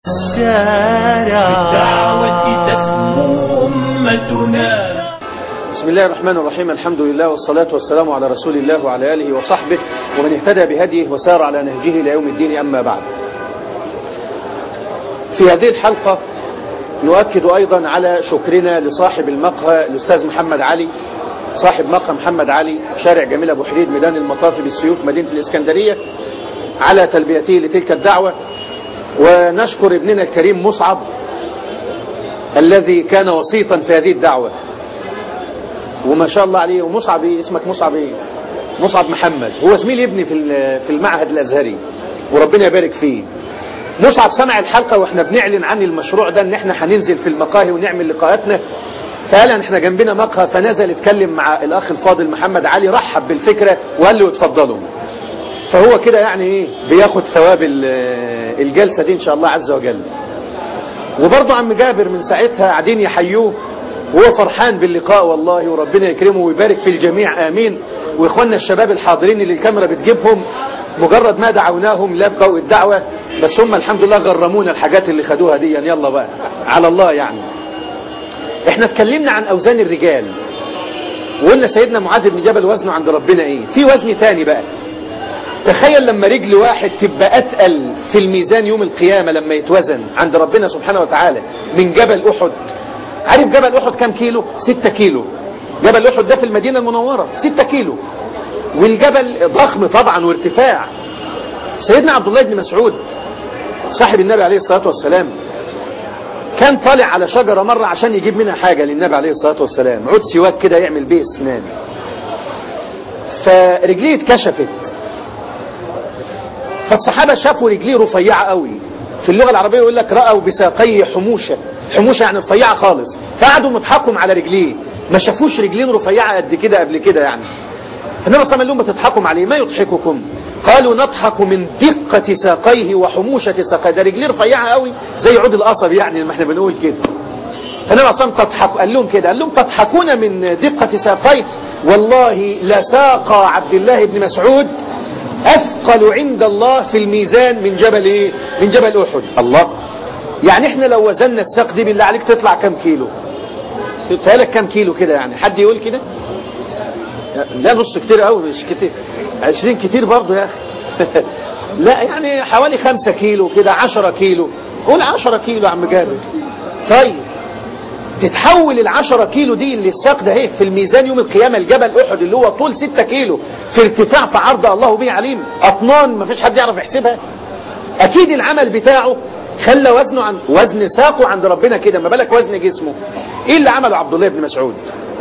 الشارع بالدعوة تسمو أمتنا بسم الله الرحمن الرحيم الحمد لله والصلاة والسلام على رسول الله وعلى آله وصحبه ومن اهتدى بهديه وسار على نهجه إلى يوم الدين أما بعد في هذه الحلقة نؤكد أيضا على شكرنا لصاحب المقهى الأستاذ محمد علي صاحب مقهى محمد علي شارع جميل أبو حريد ميدان المطاف بالسيوف مدينة الإسكندرية على تلبيته لتلك الدعوة ونشكر ابننا الكريم مصعب الذي كان وسيطا في هذه الدعوة وما شاء الله عليه ومصعب إيه؟ اسمك مصعب ايه مصعب محمد هو زميل ابني في في المعهد الازهري وربنا يبارك فيه مصعب سمع الحلقة واحنا بنعلن عن المشروع ده ان احنا هننزل في المقاهي ونعمل لقاءاتنا فقال احنا جنبنا مقهى فنزل اتكلم مع الاخ الفاضل محمد علي رحب بالفكرة وقال له اتفضلوا فهو كده يعني ايه بياخد ثواب الجلسة دي ان شاء الله عز وجل وبرضه عم جابر من ساعتها قاعدين يحيوه وهو فرحان باللقاء والله وربنا يكرمه ويبارك في الجميع آمين وإخواننا الشباب الحاضرين اللي الكاميرا بتجيبهم مجرد ما دعوناهم لبوا الدعوة بس هم الحمد لله غرمونا الحاجات اللي خدوها دي يعني يلا بقى على الله يعني احنا اتكلمنا عن أوزان الرجال وقلنا سيدنا معاذ بن جبل وزنه عند ربنا ايه في وزن تاني بقى تخيل لما رجل واحد تبقى أتقل في الميزان يوم القيامة لما يتوزن عند ربنا سبحانه وتعالى من جبل أحد عارف جبل أحد كام كيلو ستة كيلو جبل أحد ده في المدينة المنورة ستة كيلو والجبل ضخم طبعا وارتفاع سيدنا عبد الله بن مسعود صاحب النبي عليه الصلاة والسلام كان طالع على شجرة مرة عشان يجيب منها حاجة للنبي عليه الصلاة والسلام عود سواك كده يعمل بيه اسنان فرجليه اتكشفت فالصحابة شافوا رجليه رفيعة قوي في اللغة العربية يقول لك رأوا بساقيه حموشة حموشة يعني رفيعة خالص فقعدوا مضحكهم على رجليه ما شافوش رجلين رفيعة قد كده قبل كده يعني فالنبي صلى الله عليه وسلم بتضحكوا عليه ما يضحككم قالوا نضحك من دقة ساقيه وحموشة ساقيه ده رجليه رفيعة قوي زي عود القصب يعني لما احنا بنقول كده فالنبي صلى الله عليه وسلم تضحك قال لهم كده قال لهم تضحكون من دقة ساقيه والله لساق عبد الله بن مسعود أثقل عند الله في الميزان من جبل إيه؟ من جبل أحد الله يعني احنا لو وزننا الساق دي بالله عليك تطلع كم كيلو تطلع كم كيلو كده يعني حد يقول كده لا نص كتير قوي مش كتير 20 كتير برضه يا اخي لا يعني حوالي 5 كيلو كده 10 كيلو قول 10 كيلو يا عم جابر طيب تتحول ال 10 كيلو دي اللي الساق ده اهي في الميزان يوم القيامه الجبل احد اللي هو طول 6 كيلو في ارتفاع في عرض الله به عليم اطنان ما فيش حد يعرف يحسبها اكيد العمل بتاعه خلى وزنه عن وزن ساقه عند ربنا كده ما بالك وزن جسمه ايه اللي عمله عبد الله بن مسعود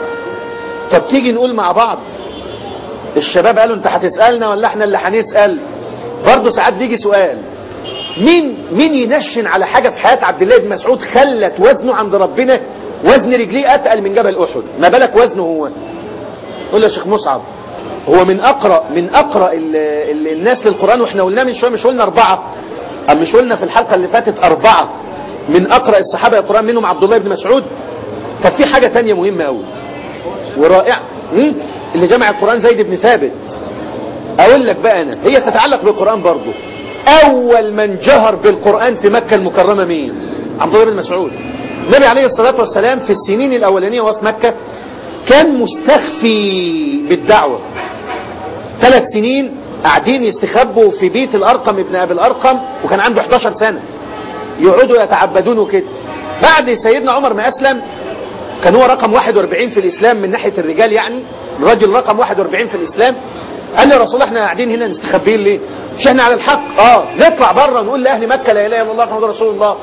طب تيجي نقول مع بعض الشباب قالوا انت هتسالنا ولا احنا اللي هنسال برضه ساعات بيجي سؤال مين مين ينشن على حاجه في حياه عبد الله بن مسعود خلت وزنه عند ربنا وزن رجليه اتقل من جبل احد ما بالك وزنه هو قول يا شيخ مصعب هو من اقرا من اقرا ال ال الناس للقران واحنا قلنا من شويه مش قلنا اربعه أم مش قلنا في الحلقة اللي فاتت أربعة من أقرأ الصحابة القرآن منهم عبد الله بن مسعود طب في حاجة تانية مهمة أوي ورائعة اللي جمع القرآن زيد بن ثابت أقول لك بقى أنا هي تتعلق بالقرآن برضه أول من جهر بالقرآن في مكة المكرمة مين عبد الله بن مسعود النبي عليه الصلاة والسلام في السنين الأولانية وهو في مكة كان مستخفي بالدعوة ثلاث سنين قاعدين يستخبوا في بيت الأرقم ابن أبي الأرقم وكان عنده 11 سنة يقعدوا يتعبدون وكده بعد سيدنا عمر ما أسلم كان هو رقم 41 في الإسلام من ناحية الرجال يعني الراجل رقم 41 في الإسلام قال لي يا رسول الله احنا قاعدين هنا مستخبين ليه مش احنا على الحق اه نطلع بره نقول لأهل مكة لا إله إلا الله محمد رسول الله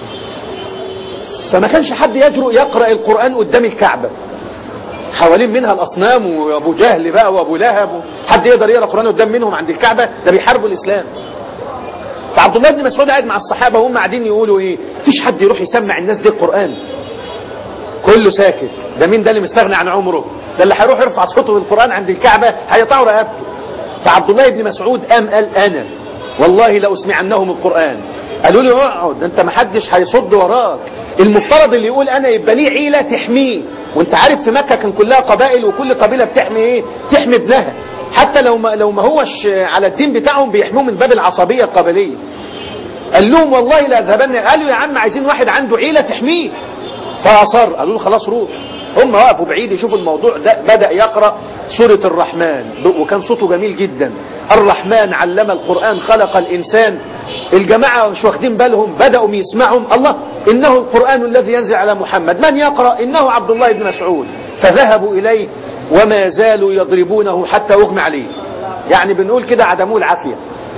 فما كانش حد يجرؤ يقرأ القرآن قدام الكعبة حوالين منها الأصنام وأبو جهل بقى وأبو لهب حد يقدر يقرأ القرآن قدام منهم عند الكعبة ده بيحاربوا الإسلام فعبد الله بن مسعود قاعد مع الصحابة وهم قاعدين يقولوا إيه فيش حد يروح يسمع الناس دي القرآن كله ساكت ده مين ده اللي مستغني عن عمره ده اللي هيروح يرفع صوته بالقرآن عند الكعبة هيقطعوا رقبته فعبد الله بن مسعود قام قال أنا والله لأسمعنهم القرآن قالوا له اقعد انت ما حدش هيصد وراك المفترض اللي يقول انا يبقى ليه عيله تحميه وانت عارف في مكه كان كلها قبائل وكل قبيله بتحمي ايه تحمي ابنها حتى لو ما لو ما هوش على الدين بتاعهم بيحموه من باب العصبيه القبليه قال لهم والله لا اذهبن قالوا يا عم عايزين واحد عنده عيله تحميه فاصر قالوا له خلاص روح هم وقفوا بعيد يشوفوا الموضوع ده بدا يقرا سوره الرحمن وكان صوته جميل جدا الرحمن علم القران خلق الانسان الجماعه مش واخدين بالهم بداوا يسمعهم الله انه القران الذي ينزل على محمد من يقرا انه عبد الله بن مسعود فذهبوا اليه وما زالوا يضربونه حتى اغمى عليه يعني بنقول كده عدموه العافيه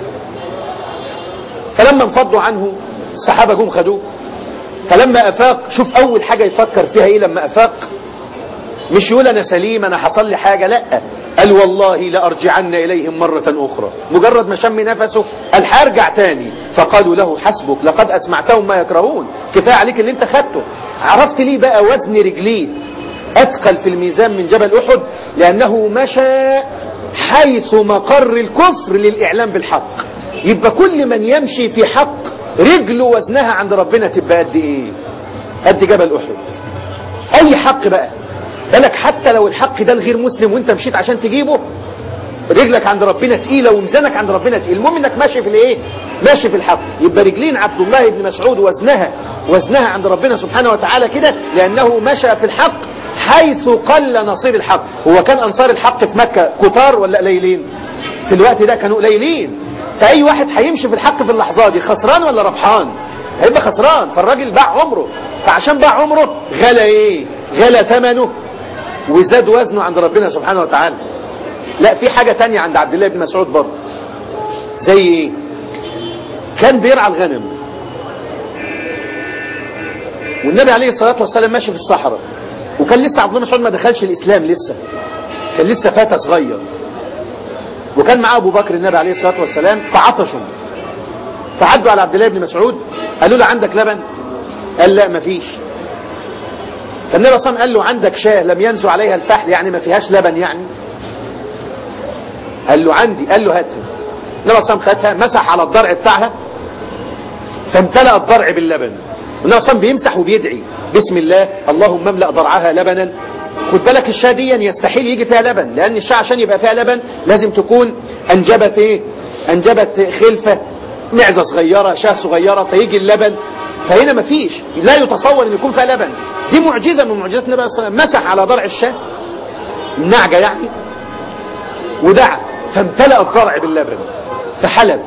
فلما انفضوا عنه الصحابة جم خدوه فلما أفاق شوف أول حاجة يفكر فيها إيه لما أفاق مش يقول أنا سليم أنا حصل لي حاجة لا قال والله لأرجعن إليهم مرة أخرى مجرد ما شم نفسه قال هرجع تاني فقالوا له حسبك لقد أسمعتهم ما يكرهون كفاية عليك اللي انت خدته عرفت ليه بقى وزن رجليه أثقل في الميزان من جبل أحد لأنه مشى حيث مقر الكفر للإعلام بالحق يبقى كل من يمشي في حق رجله وزنها عند ربنا تبقى قد ايه قد جبل احد اي حق بقى بالك حتى لو الحق ده الغير مسلم وانت مشيت عشان تجيبه رجلك عند ربنا تقيلة وميزانك عند ربنا تقيل المهم انك ماشي في الايه ماشي في الحق يبقى رجلين عبد الله بن مسعود وزنها وزنها عند ربنا سبحانه وتعالى كده لانه مشى في الحق حيث قل نصير الحق هو كان انصار الحق في مكة كتار ولا قليلين في الوقت ده كانوا قليلين فأي واحد هيمشي في الحق في اللحظة دي خسران ولا ربحان هيبقى خسران فالراجل باع عمره فعشان باع عمره غلى ايه غلى ثمنه وزاد وزنه عند ربنا سبحانه وتعالى لا في حاجة تانية عند عبد الله بن مسعود برضه زي ايه كان بيرعى الغنم والنبي عليه الصلاة والسلام ماشي في الصحراء وكان لسه عبد الله بن مسعود ما دخلش الإسلام لسه كان لسه فتى صغير وكان معاه ابو بكر النبي عليه الصلاه والسلام فعطشوا فعدوا على عبد الله بن مسعود قالوا له عندك لبن قال لا مفيش فالنبي صلى الله عليه وسلم قال له عندك شاه لم ينزو عليها الفحل يعني ما فيهاش لبن يعني قال له عندي قال له هاتها النبي صلى الله عليه وسلم خدها مسح على الضرع بتاعها فامتلأ الضرع باللبن النبي صلى الله عليه وسلم بيمسح وبيدعي بسم الله اللهم املأ ضرعها لبنا خد بالك الشاة دي يستحيل يجي فيها لبن لأن الشاة عشان يبقى فيها لبن لازم تكون أنجبت إيه أنجبت خلفة معزة صغيرة شاة صغيرة فيجي اللبن فهنا مفيش لا يتصور أن يكون فيها لبن دي معجزة من معجزات النبي صلى الله عليه وسلم مسح على ضرع الشاة النعجة يعني ودعا فامتلأ الضرع باللبن فحلب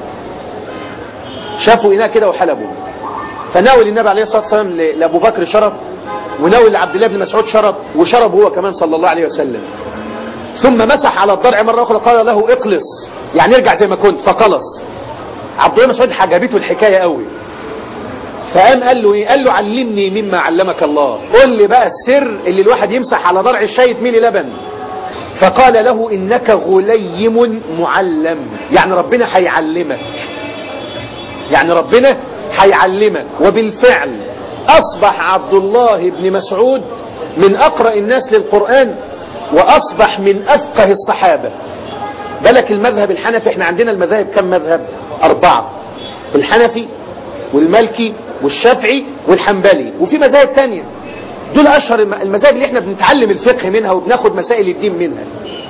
شافوا إناء كده وحلبوا فناول النبي عليه الصلاة والسلام لأبو بكر شرب وناول لعبد الله بن مسعود شرب وشرب هو كمان صلى الله عليه وسلم ثم مسح على الضرع مرة أخرى قال له اقلص يعني ارجع زي ما كنت فقلص عبد الله بن مسعود حجبته الحكاية قوي فقام قال له ايه قال له علمني مما علمك الله قل لي بقى السر اللي الواحد يمسح على ضرع الشاي يتملي لبن فقال له انك غليم معلم يعني ربنا هيعلمك يعني ربنا هيعلمك وبالفعل أصبح عبد الله بن مسعود من أقرأ الناس للقرآن وأصبح من أفقه الصحابة بالك المذهب الحنفي احنا عندنا المذاهب كم مذهب أربعة الحنفي والمالكي والشافعي والحنبلي وفي مذاهب تانية دول أشهر المذاهب اللي احنا بنتعلم الفقه منها وبناخد مسائل الدين منها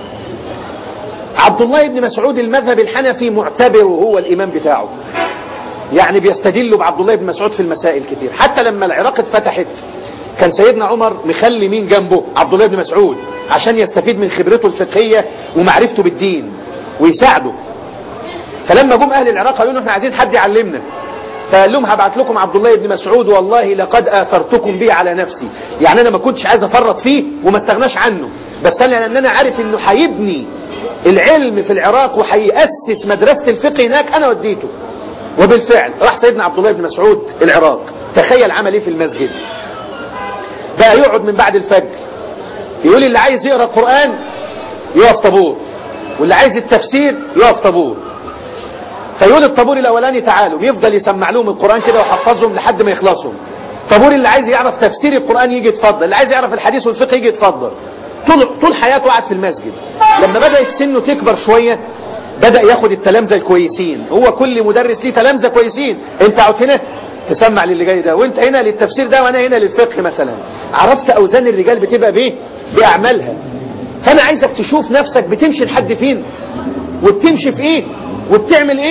عبد الله بن مسعود المذهب الحنفي معتبره هو الإمام بتاعه يعني بيستدلوا بعبد الله بن مسعود في المسائل كتير حتى لما العراق اتفتحت كان سيدنا عمر مخلي مين جنبه عبد الله بن مسعود عشان يستفيد من خبرته الفقهية ومعرفته بالدين ويساعده فلما جم اهل العراق قالوا له احنا عايزين حد يعلمنا فقال لهم هبعت لكم عبد الله بن مسعود والله لقد اثرتكم به على نفسي يعني انا ما كنتش عايز افرط فيه وما استغناش عنه بس انا لان انا عارف انه هيبني العلم في العراق وهيأسس مدرسة الفقه هناك انا وديته وبالفعل راح سيدنا عبد الله بن مسعود العراق تخيل عمل ايه في المسجد بقى يقعد من بعد الفجر يقول اللي عايز يقرا قران يقف طابور واللي عايز التفسير يقف طابور فيقول الطابور الاولاني تعالوا يفضل يسمع لهم القران كده ويحفظهم لحد ما يخلصوا طابور اللي عايز يعرف تفسير القران يجي يتفضل اللي عايز يعرف الحديث والفقه يجي يتفضل طول طول حياته قعد في المسجد لما بدات سنه تكبر شويه بدأ ياخد التلامذة الكويسين هو كل مدرس ليه تلامذة كويسين انت قعدت هنا تسمع للي جاي ده وانت هنا للتفسير ده وانا هنا للفقه مثلا عرفت اوزان الرجال بتبقى بايه باعمالها فانا عايزك تشوف نفسك بتمشي لحد فين وبتمشي في ايه وبتعمل ايه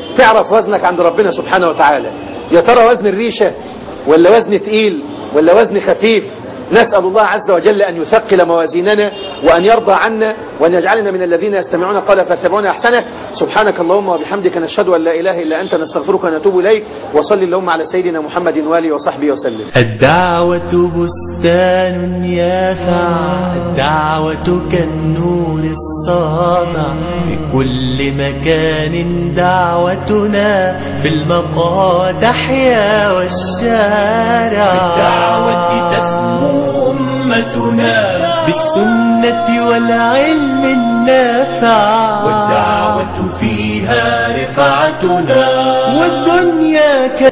تعرف وزنك عند ربنا سبحانه وتعالى يا ترى وزن الريشة ولا وزن تقيل ولا وزن خفيف نسأل الله عز وجل أن يثقل موازيننا وأن يرضى عنا وأن يجعلنا من الذين يستمعون قال فاتبعون أحسنه سبحانك اللهم وبحمدك نشهد أن لا إله إلا أنت نستغفرك ونتوب إليك وصل اللهم على سيدنا محمد وآله وصحبه وسلم الدعوة بستان يافع الدعوة كالنور الساطع في كل مكان دعوتنا في المقاد أحيا والشارع بالدعوة تسمو أمتنا بالسنة والعلم النافع والدعوة فيها رفعتنا والدنيا